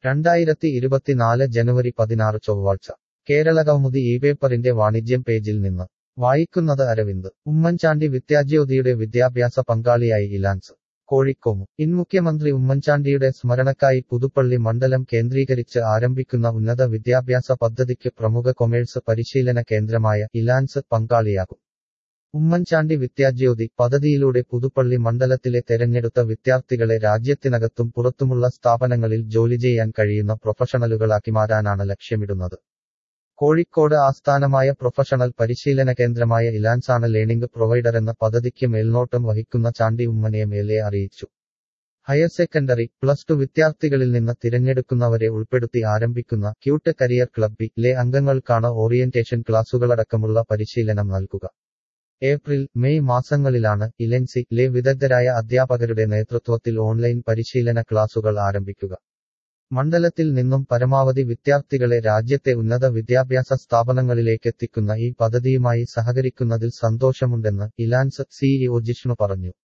രണ്ടായിരത്തി ഇരുപത്തിനാല് ജനുവരി പതിനാറ് ചൊവ്വാഴ്ച കേരള കൗമുദി ഈ പേപ്പറിന്റെ വാണിജ്യം പേജിൽ നിന്ന് വായിക്കുന്നത് അരവിന്ദ് ഉമ്മൻചാണ്ടി വിദ്യാജ്യോതിയുടെ വിദ്യാഭ്യാസ പങ്കാളിയായി ഇലാൻസ് കോഴിക്കോമു ഇൻ മുഖ്യമന്ത്രി ഉമ്മൻചാണ്ടിയുടെ സ്മരണക്കായി പുതുപ്പള്ളി മണ്ഡലം കേന്ദ്രീകരിച്ച് ആരംഭിക്കുന്ന ഉന്നത വിദ്യാഭ്യാസ പദ്ധതിക്ക് പ്രമുഖ കൊമേഴ്സ് പരിശീലന കേന്ദ്രമായ ഇലാൻസ് പങ്കാളിയാകും ഉമ്മൻചാണ്ടി വിദ്യാജ്യോതി പദ്ധതിയിലൂടെ പുതുപ്പള്ളി മണ്ഡലത്തിലെ തെരഞ്ഞെടുത്ത വിദ്യാർത്ഥികളെ രാജ്യത്തിനകത്തും പുറത്തുമുള്ള സ്ഥാപനങ്ങളിൽ ജോലി ചെയ്യാൻ കഴിയുന്ന പ്രൊഫഷണലുകളാക്കി മാറ്റാനാണ് ലക്ഷ്യമിടുന്നത് കോഴിക്കോട് ആസ്ഥാനമായ പ്രൊഫഷണൽ പരിശീലന കേന്ദ്രമായ ഇലാൻസാണ് ലേണിംഗ് പ്രൊവൈഡർ എന്ന പദ്ധതിക്ക് മേൽനോട്ടം വഹിക്കുന്ന ചാണ്ടി ഉമ്മനെ മേലെ അറിയിച്ചു ഹയർ സെക്കൻഡറി പ്ലസ് ടു വിദ്യാർത്ഥികളിൽ നിന്ന് തിരഞ്ഞെടുക്കുന്നവരെ ഉൾപ്പെടുത്തി ആരംഭിക്കുന്ന ക്യൂട്ട് കരിയർ ക്ലബ്ബിലെ അംഗങ്ങൾക്കാണ് ഓറിയന്റേഷൻ ക്ലാസുകളടക്കമുള്ള പരിശീലനം നൽകുക ഏപ്രിൽ മെയ് മാസങ്ങളിലാണ് ഇലൻസി ലെ വിദഗ്ധരായ അധ്യാപകരുടെ നേതൃത്വത്തിൽ ഓൺലൈൻ പരിശീലന ക്ലാസുകൾ ആരംഭിക്കുക മണ്ഡലത്തിൽ നിന്നും പരമാവധി വിദ്യാർത്ഥികളെ രാജ്യത്തെ ഉന്നത വിദ്യാഭ്യാസ സ്ഥാപനങ്ങളിലേക്കെത്തിക്കുന്ന ഈ പദ്ധതിയുമായി സഹകരിക്കുന്നതിൽ സന്തോഷമുണ്ടെന്ന് ഇലാൻസ് സിഇഒ ജിഷ്ണു പറഞ്ഞു